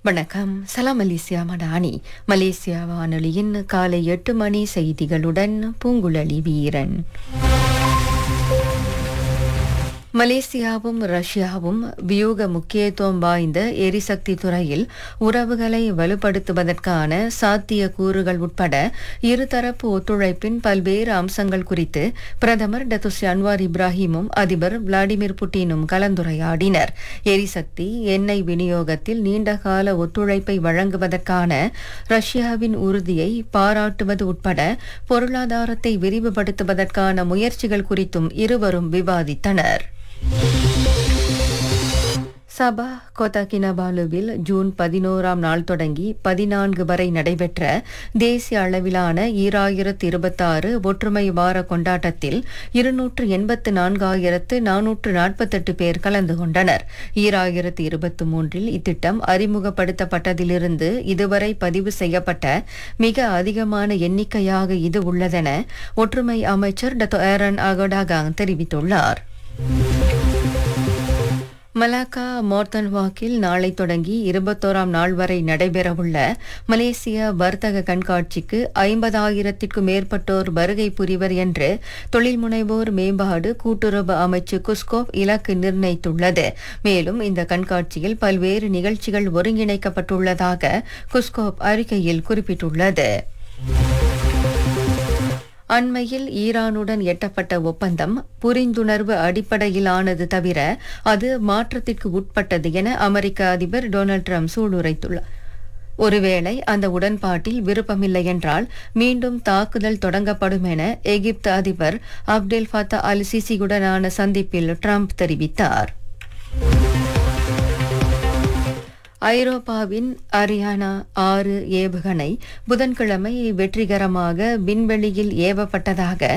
வணக்கம் சலாம் Malaysia Madani Malaysia வானொலியின் காலை எட்டு மணி செய்திகளுடன் பூங்குழலி வீரன் மலேசியாவும் ரஷ்யாவும் வியூக முக்கியத்துவம் வாய்ந்த எரிசக்தி துறையில் உறவுகளை வலுப்படுத்துவதற்கான சாத்திய கூறுகள் உட்பட இருதரப்பு ஒத்துழைப்பின் பல்வேறு அம்சங்கள் குறித்து பிரதமர் டத்துஸ்ரீ அன்வார் இப்ராஹிமும் அதிபர் விளாடிமிர் புட்டினும் கலந்துரையாடினர் எரிசக்தி எண்ணெய் விநியோகத்தில் நீண்டகால ஒத்துழைப்பை வழங்குவதற்கான ரஷ்யாவின் உறுதியை பாராட்டுவது உட்பட பொருளாதாரத்தை விரிவுபடுத்துவதற்கான முயற்சிகள் குறித்தும் இருவரும் விவாதித்தனர் சபா கோத்தா கினபாலுவில் ஜூன் பதினோராம் நாள் தொடங்கி பதினான்கு வரை நடைபெற்ற தேசிய அளவிலான ஈராயிரத்து இருபத்தாறு ஒற்றுமை வார கொண்டாட்டத்தில் இருநூற்று எண்பத்து நான்காயிரத்து நானூற்று நாற்பத்தெட்டு பேர் கலந்து கொண்டனர் ஈராயிரத்து இருபத்தி மூன்றில் இத்திட்டம் அறிமுகப்படுத்தப்பட்டதிலிருந்து இதுவரை பதிவு செய்யப்பட்ட மிக அதிகமான எண்ணிக்கையாக இது உள்ளதென ஒற்றுமை அமைச்சர் டத்தோ ஏரன் அகோடாகாங் தெரிவித்துள்ளார் மலாக்கா மோர்த்தன் வாக்கில் நாளை தொடங்கி இருபத்தோராம் நாள் வரை நடைபெறவுள்ள மலேசிய வர்த்தக கண்காட்சிக்கு ஐம்பதாயிரத்திற்கும் மேற்பட்டோர் வருகை புரிவர் என்று தொழில் முனைவோர் மேம்பாடு கூட்டுறவு அமைச்சு குஸ்கோப் இலக்கு நிர்ணயித்துள்ளது மேலும் இந்த கண்காட்சியில் பல்வேறு நிகழ்ச்சிகள் ஒருங்கிணைக்கப்பட்டுள்ளதாக குஸ்கோப் அறிக்கையில் குறிப்பிட்டுள்ளது அண்மையில் ஈரானுடன் எட்டப்பட்ட ஒப்பந்தம் புரிந்துணர்வு அடிப்படையிலானது தவிர அது மாற்றத்திற்கு உட்பட்டது என அமெரிக்க அதிபர் டொனால்ட் ட்ரம்ப் சூளுரைத்துள்ளார் ஒருவேளை அந்த உடன்பாட்டில் விருப்பமில்லை என்றால் மீண்டும் தாக்குதல் தொடங்கப்படும் என எகிப்து அதிபர் அப்டெல் ஃபத்தா அல் சிசியுடனான சந்திப்பில் ட்ரம்ப் தெரிவித்தார் ஐரோப்பாவின் அரியானா ஆறு ஏவுகணை புதன்கிழமை வெற்றிகரமாக விண்வெளியில் ஏவப்பட்டதாக